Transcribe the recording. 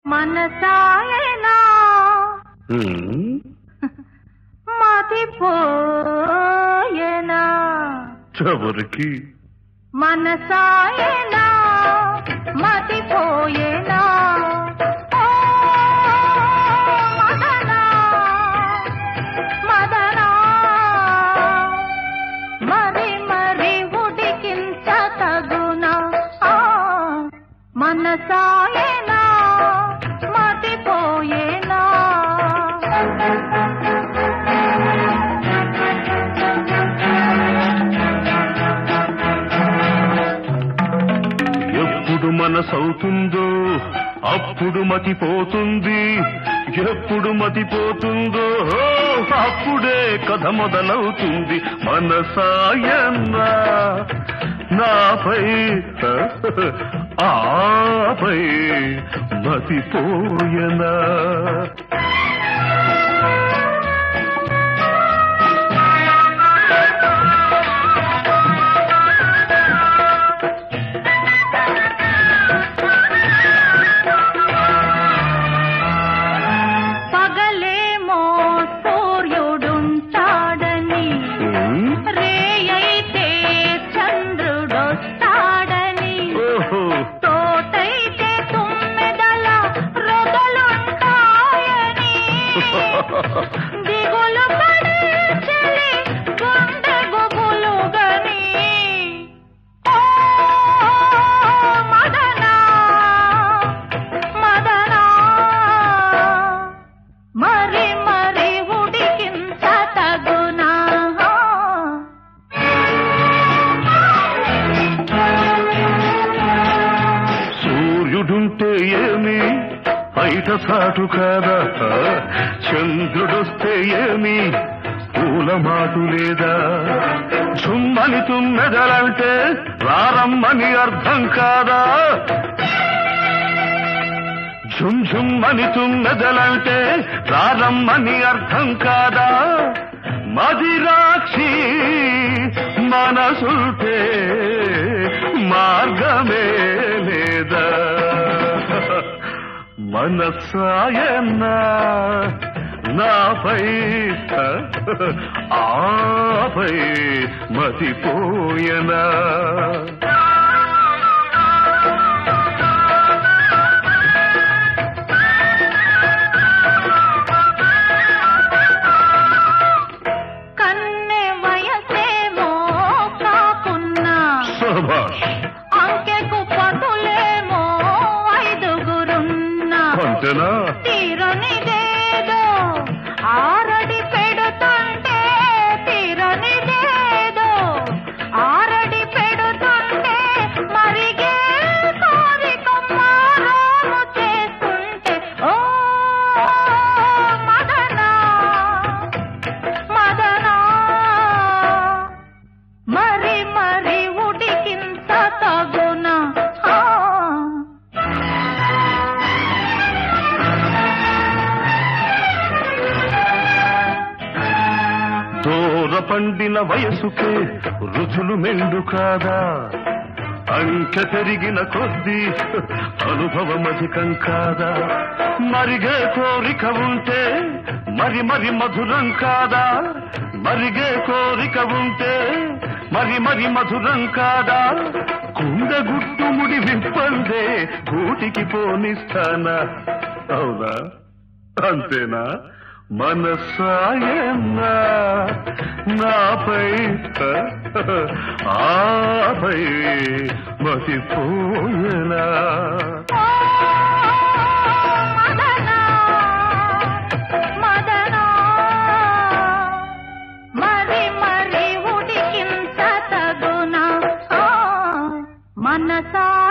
మనసాయనా హ్మ్? మతిపోయేనా ఎవరికి మనసాయనా మతిపోయేనా ఓ మదనా మదనా మరి మరి ఉడికించ తగునా ఆ, మనసాయనా మతిపోయేనా ఎప్పుడు మనసవుతుందో అప్పుడు మతిపోతుంది ఎప్పుడు మతిపోతుందో అప్పుడే కథ మొదలవుతుంది మనసాయన్నా నాపై ఆపై మతిపోయనా పగలేమో సూర్యుడుంటాడని హ్మ్? రేయైతే చంద్రుడొస్తాడని ఓహో తోటైతే తుమ్మెదల రొదలుంటాయని దిగులు పడే చలి గుండె గుబులుగని ఓ మదనా మదనా మరి మరి ఉడికించ తగునా సూర్యుడుంటే ఏమి బయట సాటు కాదా చంద్రుడొస్తే ఏమి పూల మాటు లేదా చుమ్మని తుమ్మెదలంటే రారమ్మని అర్థం కాదా ఝుమ్ ఝుమ్మని తుమ్మెదలంటే రారమ్మని అర్థం కాదా మదిరాక్షి మనసుంటే మార్గమే లేదా మనసాయన్నా నాపై ఆపై మతిపోయనా కన్నె వయసేమో కాకున్నా సభాష్ అంకెకు పదులేమో ఐదుగురున్నా అంతేనా తీరనిదేదో ఆరడి పెడుతుంటే తీరనిదేదో ఆరడి పెడుతుంటే మరిగే కోరిక మారాము చేస్తుంటే ఓ మదనా మదనా మరి మరి ఉడికింత తగునా ఆ. దూర పండిన వయసుకే రుచులు మెండు కాదా అంకె పెరిగిన కొద్దీ అనుభవం అధికం కాదా మరిగే కోరిక ఉంటే మరి మరి మధురం కాదా మరిగే కోరిక ఉంటే మరి మరి మధురం కాదా కుండ గుట్టు ముడి విప్పందే కూటికి పోనిస్తానా అవునా అంతేనా మనసాయన్నా నాపై ఆపై మతిపోయనా ఓ మదనా మదనా మరి మరి ఉడికింత తగునా ఆ, మనసా